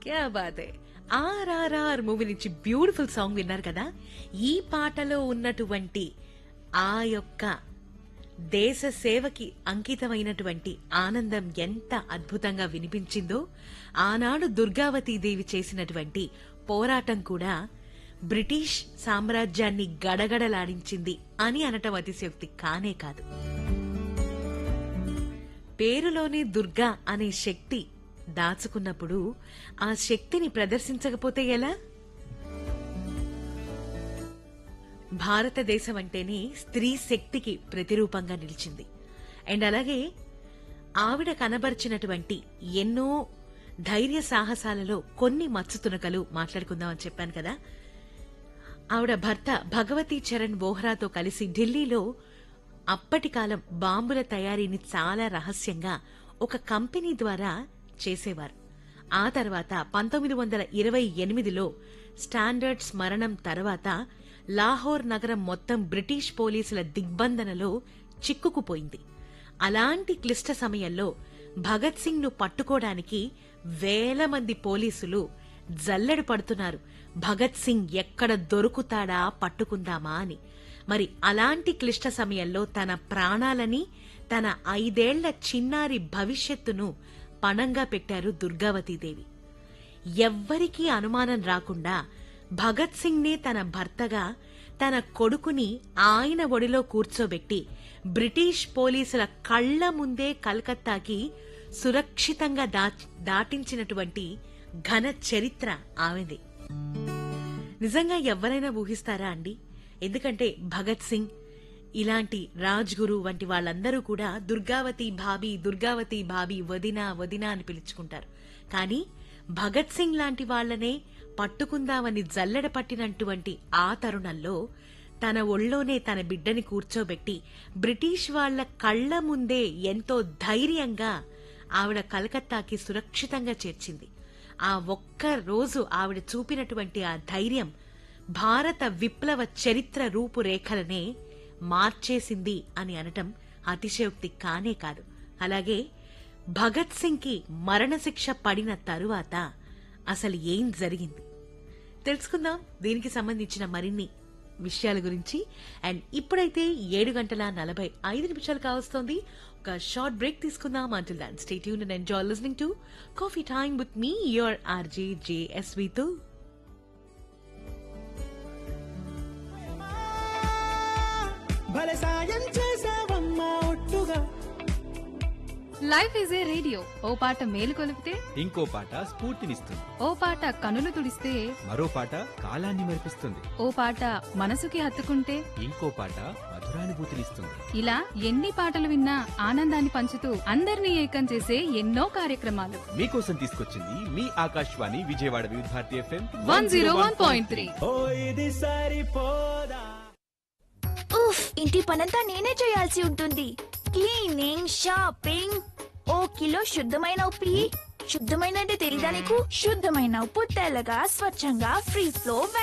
క్యా బాతే ఆర్ఆర్ఆర్ మూవీ నుంచి బ్యూటిఫుల్ సాంగ్ విన్నారు కదా ఈ పాటలో ఉన్నటువంటి ఆ యొక్క దేశ సేవకి అంకితమైనటువంటి ఆనందం ఎంత అద్భుతంగా వినిపించిందో ఆనాడు దుర్గావతీదేవి చేసినటువంటి పోరాటం కూడా బ్రిటిష్ సామ్రాజ్యాన్ని గడగడలాడించింది అని అనటం అతిశయోక్తి కానే కాదు పేరులోనే దుర్గా అనే శక్తి దాచుకున్నప్పుడు ఆ శక్తిని ప్రదర్శించకపోతే ఎలా భారతదేశం అంటేనే స్త్రీ శక్తికి ప్రతిరూపంగా నిలిచింది అండ్ అలాగే ఆవిడ కనబరిచినటువంటి ఎన్నో ధైర్య సాహసాలలో కొన్ని మత్స్సు తునకలు మాట్లాడుకుందామని చెప్పాను కదా ఆవిడ భర్త భగవతీ చరణ్ వోహ్రాతో కలిసి ఢిల్లీలో అప్పటి కాలం బాంబుల తయారీని చాలా రహస్యంగా ఒక కంపెనీ ద్వారా చేసేవారు ఆ తర్వాత పంతొమ్మిది వందల ఇరవై ఎనిమిదిలో స్టాండర్డ్స్ మరణం తర్వాత లాహోర్ నగరం మొత్తం బ్రిటిష్ పోలీసుల దిగ్బంధనలో చిక్కుకుపోయింది అలాంటి క్లిష్ట సమయంలో భగత్ సింగ్ ను పట్టుకోవడానికి వేల మంది పోలీసులు జల్లెడు పడుతున్నారు భగత్ సింగ్ ఎక్కడ దొరుకుతాడా పట్టుకుందామా అని మరి అలాంటి క్లిష్ట సమయంలో తన ప్రాణాలని తన ఐదేళ్ల చిన్నారి భవిష్యత్తును పణంగా పెట్టారు దుర్గావతీదేవి ఎవ్వరికీ అనుమానం రాకుండా భగత్ సింగ్ నే తన భర్తగా తన కొడుకుని ఆయన ఒడిలో కూర్చోబెట్టి బ్రిటిష్ పోలీసుల కళ్ల ముందే కలకత్తాకి సురక్షితంగా దా- దాటించినటువంటి ఘన చరిత్ర ఆమెది నిజంగా ఎవరైనా ఊహిస్తారా అండి ఎందుకంటే భగత్ సింగ్ ఇలాంటి రాజ్ గురు వంటి వాళ్ళందరూ కూడా దుర్గావతి భాబీ దుర్గావతి భాబీ వదిన వదిన అని పిలుచుకుంటారు కానీ భగత్ సింగ్ లాంటి వాళ్ళనే పట్టుకుందామని జల్లెడ పట్టినటువంటి ఆ తరుణంలో తన ఒళ్ళోనే తన బిడ్డని కూర్చోబెట్టి బ్రిటిష్ వాళ్ళ కళ్ల ముందే ఎంతో ధైర్యంగా ఆవిడ కలకత్తాకి సురక్షితంగా చేర్చింది ఆ ఒక్క రోజు ఆవిడ చూపినటువంటి ఆ ధైర్యం భారత విప్లవ చరిత్ర రూపురేఖలనే మార్చేసింది అని అనటం అతిశయోక్తి కానే కాదు అలాగే భగత్ సింగ్ కి మరణశిక్ష పడిన తరువాత అసలు ఏం జరిగింది తెలుసుకుందాం దీనికి సంబంధించిన మరిన్ని విషయాల గురించి అండ్ ఇప్పుడైతే ఏడు గంటల నలభై ఐదు నిమిషాలు కావస్తోంది ఒక షార్ట్ బ్రేక్ తీసుకుందాం until then stay tune and enjoy listening to coffee time with me your RJ JSV తో భలే సాయం చేసావమ్మా ఒట్టుగా లైఫ్ ఈజ్ ఏ రేడియో ఓ పాట మేలు కొలిపితే ఇంకో పాట స్ఫూర్తినిస్తుంది ఓ పాట కనులు తుడిస్తే మరో పాట కాలాన్ని మరిపిస్తుంది ఓ పాట మనసుకి హత్తుకుంటే ఇంకో పాట మధురానుభూతినిస్తుంది ఇలా ఎన్ని పాటలు విన్నా ఆనందాన్ని పంచుతూ అందరినీ ఏకం చేసే ఎన్నో కార్యక్రమాలు మీకోసం తీసుకొచ్చింది మీ Akashvani Vijayawada Vividh Bharati FM one zero one point three ఓ ఇది సరిపోదా ఉఫ్ ఇంటి పనంతా నేనే చేయాల్సి ఉంటుంది క్లీనింగ్ షాపింగ్ ఓ కిలో శుద్ధమైన ఉప్పు ఇయ్యి. శుద్ధమైన అంటే తెలీదా నీకు శుద్ధమైన ఉప్పు తెల్లగా స్వచ్ఛంగా ఫ్రీ ఫ్లో